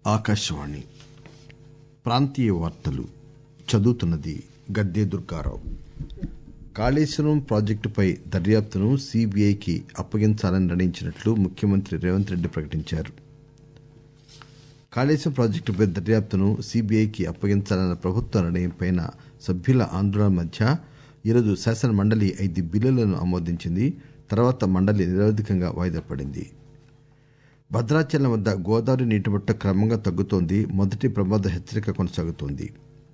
ఆకాశవాణి ప్రాంతీయ వార్తలు చదువుతున్నది గద్దే దుర్గారావు కాళేశ్వరం ప్రాజెక్టుపై దర్యాప్తును సీబీఐకి అప్పగించాలని నిర్ణయించినట్లు ముఖ్యమంత్రి రేవంత్ రెడ్డి ప్రకటించారు కాళేశ్వరం ప్రాజెక్టుపై దర్యాప్తును సీబీఐకి అప్పగించాలన్న ప్రభుత్వ నిర్ణయంపై సభ్యుల ఆందోళన మధ్య ఈరోజు శాసన మండలి ఐదు బిల్లులను ఆమోదించింది తర్వాత మండలి నిరవధికంగా వాయిదా పడింది భద్రాచలం వద్ద గోదావరి నీటిమట్టం క్రమంగా తగ్గుతోంది మొదటి ప్రమాద హెచ్చరిక కొనసాగుతోంది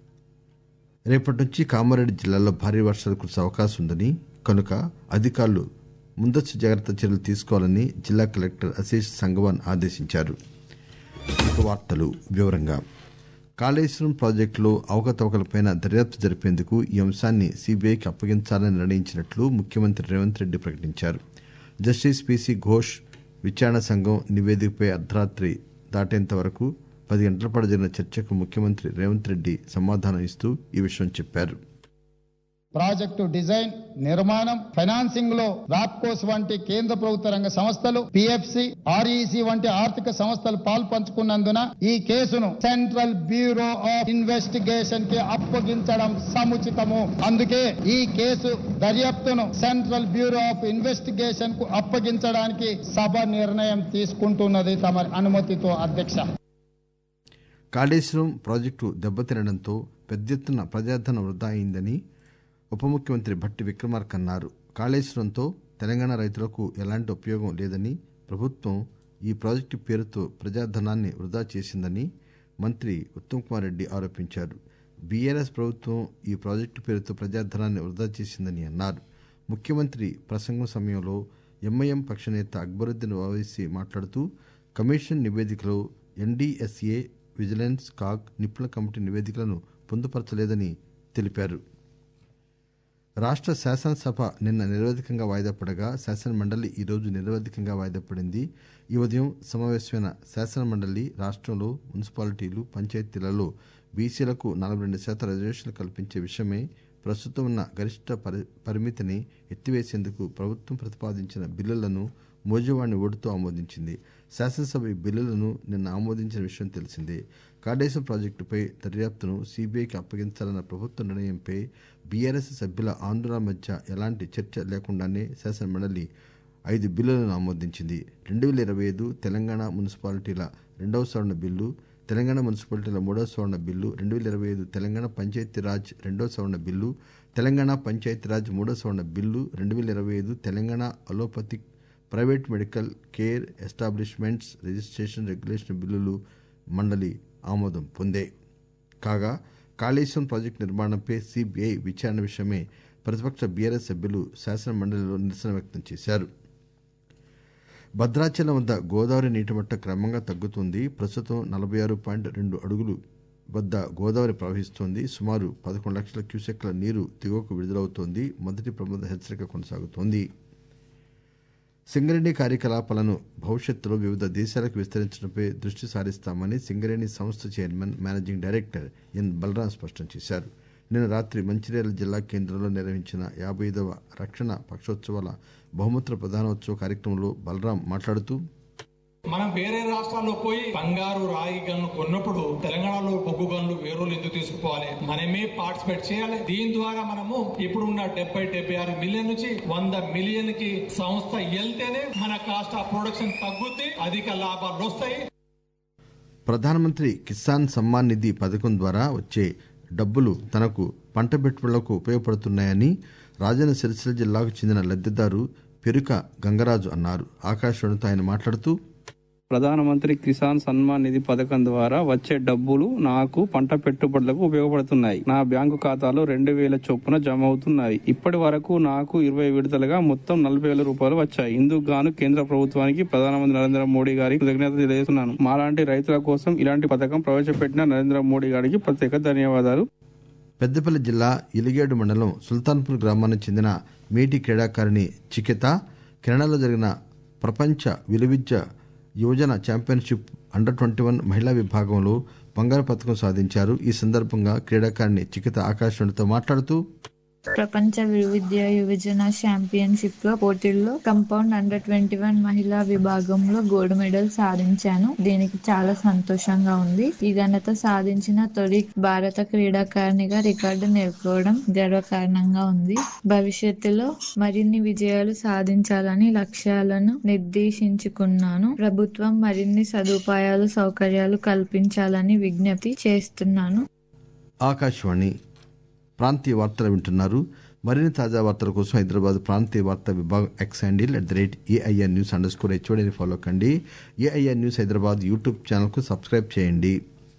రేపటి నుంచి కామారెడ్డి జిల్లాలో భారీ వర్షాలు కురిసే అవకాశం ఉందని కనుక అధికారులు ముందస్తు జాగ్రత్త చర్యలు తీసుకోవాలని జిల్లా కలెక్టర్ అశీష్ సంగవాన్ ఆదేశించారు ఇక వార్తలు వివరంగా కాళేశ్వరం ప్రాజెక్టులో అవకతవకలపై దర్యాప్తు జరిపేందుకు ఈ అంశాన్ని సీబీఐకి అప్పగించాలని నిర్ణయించినట్లు ముఖ్యమంత్రి రేవంత్ రెడ్డి ప్రకటించారు జస్టిస్ పీసీ ఘోష్ విచారణ సంఘం నివేదికపై అర్ధరాత్రి దాటేంత వరకు పది గంటల పాటు జరిగిన చర్చకు ముఖ్యమంత్రి రేవంత్ రెడ్డి సమాధానం ఇస్తూ ఈ విషయం చెప్పారు ప్రాజెక్టు డిజైన్ నిర్మాణం ఫైనాన్సింగ్ లో రాప్కోస్ వంటి కేంద్ర ప్రభుత్వ రంగ సంస్థలు పిఎఫ్సి ఆర్ఈసి వంటి ఆర్థిక సంస్థలు పాల్పంచుకున్నందున ఈ కేసును సెంట్రల్ బ్యూరో ఆఫ్ ఇన్వెస్టిగేషన్ కి అప్పగించడం సముచితము అందుకే ఈ కేసు దర్యాప్తును సెంట్రల్ బ్యూరో ఆఫ్ ఇన్వెస్టిగేషన్ కు అప్పగించడానికి సభ నిర్ణయం తీసుకుంటున్నది తమ అనుమతితో అధ్యక్ష కాళేశ్వరం ప్రాజెక్టు దెబ్బతినడంతో పెద్ద ఎత్తున ప్రజాధనం వృధా అయిందని ఉప ముఖ్యమంత్రి భట్టి విక్రమార్క అన్నారు కాళేశ్వరంతో తెలంగాణ రైతులకు ఎలాంటి ఉపయోగం లేదని ప్రభుత్వం ఈ ప్రాజెక్టు పేరుతో ప్రజాధనాన్ని వృధా చేసిందని మంత్రి ఉత్తమ్ కుమార్ రెడ్డి ఆరోపించారు బీఆర్ఎస్ ప్రభుత్వం ఈ ప్రాజెక్టు పేరుతో ప్రజాధనాన్ని వృధా చేసిందని అన్నారు ముఖ్యమంత్రి ప్రసంగం సమయంలో ఎంఐఎం పక్షనేత అక్బరుద్దీన్ ఓవైసీ మాట్లాడుతూ కమిషన్ నివేదికలో ఎన్డీఎస్ఏ విజిలెన్స్ కాగ్ నిపుణుల కమిటీ నివేదికలను పొందుపరచలేదని తెలిపారు రాష్ట శాసనసభ నిన్న నిరవధికంగా వాయిదా పడగా శాసన మండలి ఈరోజు నిరవధికంగా వాయిదా పడింది ఈ ఉదయం సమావేశమైన శాసన మండలి రాష్టంలో మున్సిపాలిటీలు పంచాయతీలలో బీసీలకు నలభై రెండు శాతం రిజర్వేషన్లు కల్పించే విషయమై ప్రస్తుతం ఉన్న గరిష్ట పరిమితిని ఎత్తివేసేందుకు ప్రభుత్వం ప్రతిపాదించిన బిల్లులను మోజువాణి ఓటుతో ఆమోదించింది శాసనసభ ఈ బిల్లులను నిన్న ఆమోదించిన విషయం తెలిసిందే కాళేశ్వరం ప్రాజెక్టుపై దర్యాప్తును సీబీఐకి అప్పగించాలన్న ప్రభుత్వ నిర్ణయంపై బీఆర్ఎస్ సభ్యుల ఆందోళన మధ్య ఎలాంటి చర్చ లేకుండానే శాసనమండలి ఐదు బిల్లులను ఆమోదించింది రెండు వేల ఇరవై ఐదు తెలంగాణ మున్సిపాలిటీల రెండవ సవరణ బిల్లు తెలంగాణ మున్సిపాలిటీల మూడవ సవరణ బిల్లు రెండు వేల ఇరవై ఐదు తెలంగాణ పంచాయతీరాజ్ రెండవ సవరణ బిల్లు తెలంగాణ పంచాయతీరాజ్ మూడవ సవరణ బిల్లు రెండు వేల ఇరవై ఐదు Telangana allopathic private medical care establishments registration regulation బిల్లులు మండలి ఆమోదం పొందాయి కాగా కాళేశ్వరం ప్రాజెక్టు నిర్మాణంపై సీబీఐ విచారణ విషయమై ప్రతిపక్ష బీఆర్ఎస్ సభ్యులు శాసన మండలిలో నిరసన వ్యక్తం చేశారు భద్రాచలం వద్ద గోదావరి నీటిమట్టం క్రమంగా తగ్గుతోంది ప్రస్తుతం నలభై ఆరు పాయింట్ రెండు అడుగులు వద్ద గోదావరి ప్రవహిస్తోంది సుమారు పదకొండు లక్షల క్యూసెక్ల నీరు దిగువకు విడుదలవుతోంది మొదటి ప్రమాద హెచ్చరిక కొనసాగుతోంది సింగరేణి కార్యకలాపాలను భవిష్యత్తులో వివిధ దేశాలకు విస్తరించడంపై దృష్టి సారిస్తామని సింగరేణి సంస్థ chairman managing director N Balaram స్పష్టం చేశారు నిన్న రాత్రి మంచిర్యాల జిల్లా కేంద్రంలో నిర్వహించిన యాభై ఐదవ రక్షణ పక్షోత్సవాల బహుమతుల ప్రధానోత్సవ కార్యక్రమంలో బలరాం మాట్లాడుతూ మనం వేరే రాష్ట్రాల్లో పోయి బంగారు రాగి గన్ను కొన్నప్పుడు తెలంగాణలో బొగ్గు గన్లు వేరే ఎందుకు తీసుకుపోవాలి మనమే పార్టిసిపేట్ చేయాలి దీని ద్వారా మనము ఇప్పుడున్న డెబ్బై డెబ్బై ఆరు మిలియన్ నుంచి వంద మిలియన్ కి సంస్థ వెళ్తేనే మన కాస్ట్ ఆఫ్ ప్రొడక్షన్ తగ్గుద్ది అధిక లాభాలు వస్తాయి ప్రధానమంత్రి కిసాన్ సమ్మాన్ నిధి పథకం ద్వారా వచ్చే డబ్బులు తనకు పంట పెట్టుబడులకు ఉపయోగపడుతున్నాయని రాజన్న సిరిసిల్ల జిల్లాకు చెందిన లబ్దిదారు పెరుక గంగరాజు అన్నారు ఆకాశవాణితో ఆయన మాట్లాడుతూ ప్రధానమంత్రి కిసాన్ సన్మాన్ నిధి పథకం ద్వారా వచ్చే డబ్బులు నాకు పంట పెట్టుబడులకు ఉపయోగపడుతున్నాయి నా బ్యాంకు ఖాతాలో రెండు వేల చొప్పున జమ అవుతున్నాయి ఇప్పటి వరకు నాకు ఇరవై విడతలుగా మొత్తం నలభై వేల రూపాయలు వచ్చాయి ఇందుకు గాను కేంద్ర ప్రభుత్వానికి ప్రధానమంత్రి నరేంద్ర మోడీ గారికి కృతజ్ఞత తెలియజేస్తున్నాను మాలాంటి రైతుల కోసం ఇలాంటి పథకం ప్రవేశపెట్టిన నరేంద్ర మోడీ గారికి ప్రత్యేక ధన్యవాదాలు పెద్దపల్లి జిల్లా ఇలిగేడు మండలం సుల్తాన్పూర్ గ్రామానికి చెందిన మేటి క్రీడాకారిణి చికిత కెనడాలో జరిగిన ప్రపంచ విలువిద్య యువజన ఛాంపియన్షిప్ అండర్ ట్వంటీ వన్ మహిళా విభాగంలో బంగారు పథకం సాధించారు ఈ సందర్భంగా క్రీడాకారిణి చికిత ఆకాశవాణితో మాట్లాడుతూ ప్రపంచ విద్య యువజన ఛాంపియన్షిప్ లో పోటీల్లో కంపౌండ్ అండర్ ట్వంటీ వన్ మహిళా విభాగంలో గోల్డ్ మెడల్ సాధించాను దీనికి చాలా సంతోషంగా ఉంది ఈ ఘనత సాధించిన తొలి భారత క్రీడాకారిణిగా రికార్డు నెలకొవడం గర్వకారణంగా ఉంది భవిష్యత్తులో మరిన్ని విజయాలు సాధించాలని లక్ష్యాలను నిర్దేశించుకున్నాను ప్రభుత్వం మరిన్ని సదుపాయాలు సౌకర్యాలు కల్పించాలని విజ్ఞప్తి చేస్తున్నాను ఆకాశవాణి ప్రాంతీయ వార్తలు వింటున్నారు మరిన్ని తాజా వార్తల కోసం హైదరాబాద్ ప్రాంతీయ వార్తా విభాగం X handle at the rate AIR news underscore హెచ్ఓడిని ఫాలో కండి ఏఐఆర్ న్యూస్ హైదరాబాద్ యూట్యూబ్ ఛానల్కు సబ్స్క్రైబ్ చేయండి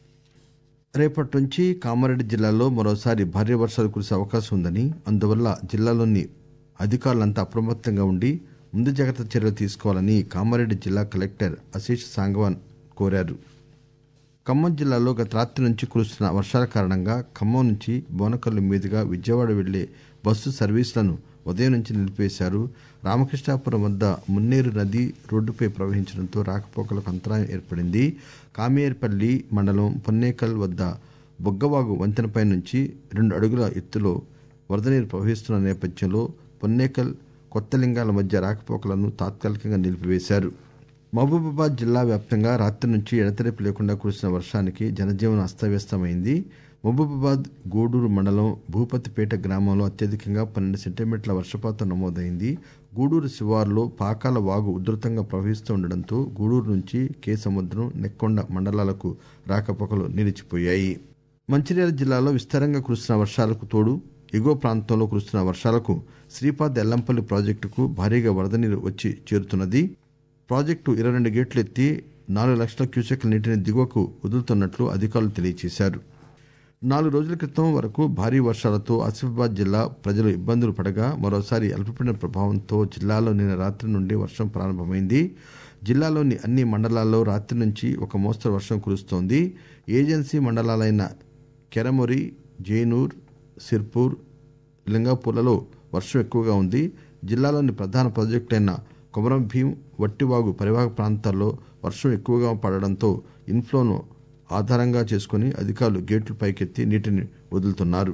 రేపటి నుంచి కామారెడ్డి జిల్లాలో మరోసారి భారీ వర్షాలు కురిసే అవకాశం ఉందని అందువల్ల జిల్లాలోని అధికారులంతా అప్రమత్తంగా ఉండి ముందు జాగ్రత్త చర్యలు తీసుకోవాలని కామారెడ్డి జిల్లా కలెక్టర్ అశీష్ సాంగవాన్ కోరారు ఖమ్మం జిల్లాలో గత రాత్రి నుంచి కురుస్తున్న వర్షాల కారణంగా ఖమ్మం నుంచి బోనకల్లు మీదుగా విజయవాడ వెళ్లే బస్సు సర్వీసులను ఉదయం నుంచి నిలిపివేశారు రామకృష్ణాపురం వద్ద మున్నేరు నది రోడ్డుపై ప్రవహించడంతో రాకపోకలకు అంతరాయం ఏర్పడింది కామేర్పల్లి మండలం పొన్నేకల్ వద్ద బొగ్గవాగు వంతెనపై నుంచి రెండు అడుగుల ఎత్తులో వరద నీరు ప్రవహిస్తున్న నేపథ్యంలో పొన్నేకల్ కొత్తలింగాల మధ్య రాకపోకలను తాత్కాలికంగా నిలిపివేశారు మహబూబాబాద్ జిల్లా వ్యాప్తంగా రాత్రి నుంచి ఎడతెరిపి లేకుండా కురిసిన వర్షానికి జనజీవనం అస్తవ్యస్తమైంది మహబూబాబాద్ గూడూరు మండలం భూపతిపేట గ్రామంలో అత్యధికంగా పన్నెండు సెంటీమీటర్ల వర్షపాతం నమోదైంది గూడూరు శివారులో పాకాల వాగు ఉధృతంగా ప్రవహిస్తూ ఉండడంతో గూడూరు నుంచి కే సముద్రం నెక్కొండ మండలాలకు రాకపోకలు నిలిచిపోయాయి మంచిర్యాల జిల్లాలో విస్తారంగా కురుస్తున్న వర్షాలకు తోడు ఎగువ ప్రాంతంలో కురుస్తున్న వర్షాలకు శ్రీపాద్ ఎల్లంపల్లి ప్రాజెక్టుకు భారీగా వరద నీరు వచ్చి చేరుతున్నది ప్రాజెక్టు ఇరవై రెండు గేట్లు ఎత్తి నాలుగు లక్షల క్యూసెక్ల నీటిని దిగువకు వదులుతున్నట్లు అధికారులు తెలియజేశారు నాలుగు రోజుల క్రితం వరకు భారీ వర్షాలతో ఆసిఫాబాద్ జిల్లా ప్రజలు ఇబ్బందులు పడగా మరోసారి అల్పపీడన ప్రభావంతో జిల్లాలో నిన్న రాత్రి నుండి వర్షం ప్రారంభమైంది జిల్లాలోని అన్ని మండలాల్లో రాత్రి నుంచి ఒక మోస్తరు వర్షం కురుస్తోంది ఏజెన్సీ మండలాలైన కెరమొరి జైనూర్ సిర్పూర్ లింగాపూర్లలో వర్షం ఎక్కువగా ఉంది జిల్లాలోని ప్రధాన ప్రాజెక్టులైన కొమరం భీం వట్టివాగు పరివాహక ప్రాంతాల్లో వర్షం ఎక్కువగా పడడంతో ఇన్ఫ్లోను ఆధారంగా చేసుకుని అధికారులు గేట్లు పైకెత్తి నీటిని వదులుతున్నారు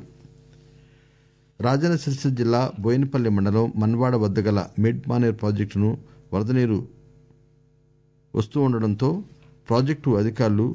రాజన్న సిరిసిల్ల జిల్లా బోయినపల్లి మండలం మన్వాడ వద్ద గల మిడ్ మానేర్ ప్రాజెక్టును వరద నీరు వస్తూ ఉండడంతో ప్రాజెక్టు అధికారులు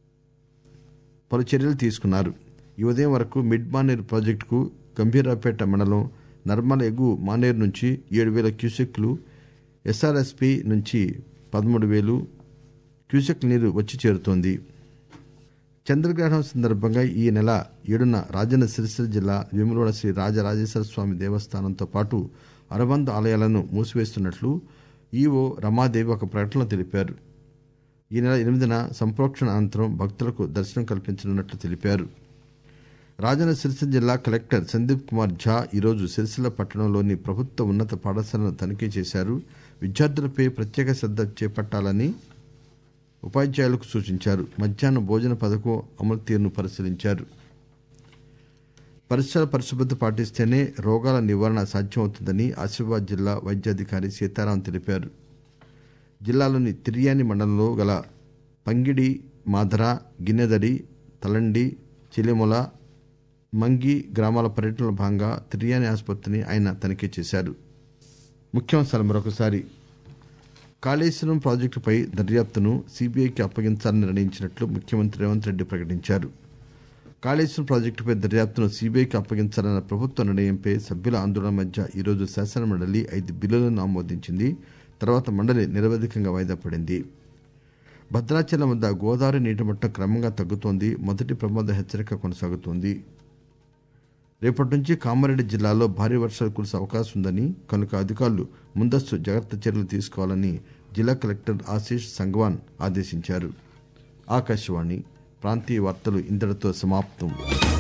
పలు చర్యలు తీసుకున్నారు ఈ ఉదయం వరకు మిడ్ మానేరు ప్రాజెక్టుకు గంభీరాపేట మండలం నర్మల ఎగు మానేరు నుంచి ఏడు వేల క్యూసెక్లు ఎస్ఆర్ఎస్పి నుంచి పదమూడు వేలు క్యూసెక్ నీరు వచ్చి చేరుతోంది చంద్రగ్రహణం సందర్భంగా ఈ నెల ఏడున రాజన్న సిరిసిల్ల జిల్లా వేములవాడ శ్రీ రాజరాజేశ్వర స్వామి దేవస్థానంతో పాటు అనుబంధ ఆలయాలను మూసివేస్తున్నట్లు ఈవో రమాదేవి ఒక ప్రకటనలో తెలిపారు ఈ నెల ఎనిమిదిన సంప్రోక్షణ అనంతరం భక్తులకు దర్శనం కల్పించనున్నట్లు తెలిపారు రాజన్న సిరిసిల్ల జిల్లా కలెక్టర్ సందీప్ కుమార్ ఝా ఈరోజు సిరిసిల్ల పట్టణంలోని ప్రభుత్వ ఉన్నత పాఠశాలను తనిఖీ చేశారు విద్యార్థులపై ప్రత్యేక శ్రద్ధ చేపట్టాలని ఉపాధ్యాయులకు సూచించారు మధ్యాహ్న భోజన పథకం అమలు తీరును పరిశీలించారు పరిసర పరిశుభ్రత పాటిస్తేనే రోగాల నివారణ సాధ్యమవుతుందని ఆసిఫాబాద్ జిల్లా వైద్యాధికారి సీతారాం తెలిపారు జిల్లాలోని తిర్యాని మండలంలో గల పంగిడి మాధర గిన్నెదడి తలండి చిలిముల మంగి గ్రామాల పర్యటనలో భాగంగా తిర్యాని ఆసుపత్రిని ఆయన తనిఖీ చేశారు ముఖ్యాంశాలు మరొకసారి కాళేశ్వరం ప్రాజెక్టుపై దర్యాప్తును సీబీఐకి అప్పగించాలని నిర్ణయించినట్లు ముఖ్యమంత్రి రేవంత్ రెడ్డి ప్రకటించారు కాళేశ్వరం ప్రాజెక్టుపై దర్యాప్తును సీబీఐకి అప్పగించాలన్న ప్రభుత్వ నిర్ణయంపై సభ్యుల ఆందోళన మధ్య ఈరోజు శాసనమండలి ఐదు బిల్లులను ఆమోదించింది తర్వాత మండలి నిరవధికంగా వాయిదా పడింది భద్రాచలం వద్ద గోదావరి నీటి మట్టం క్రమంగా తగ్గుతోంది మొదటి ప్రమాద హెచ్చరిక కొనసాగుతోంది రేపటి నుంచి కామారెడ్డి జిల్లాలో భారీ వర్షాలు కురిసే అవకాశం ఉందని కనుక అధికారులు ముందస్తు జాగ్రత్త చర్యలు తీసుకోవాలని జిల్లా కలెక్టర్ ఆశీష్ సంగ్వాన్ ఆదేశించారు ఆకాశవాణి ప్రాంతీయ వార్తలు ఇంతటితో సమాప్తం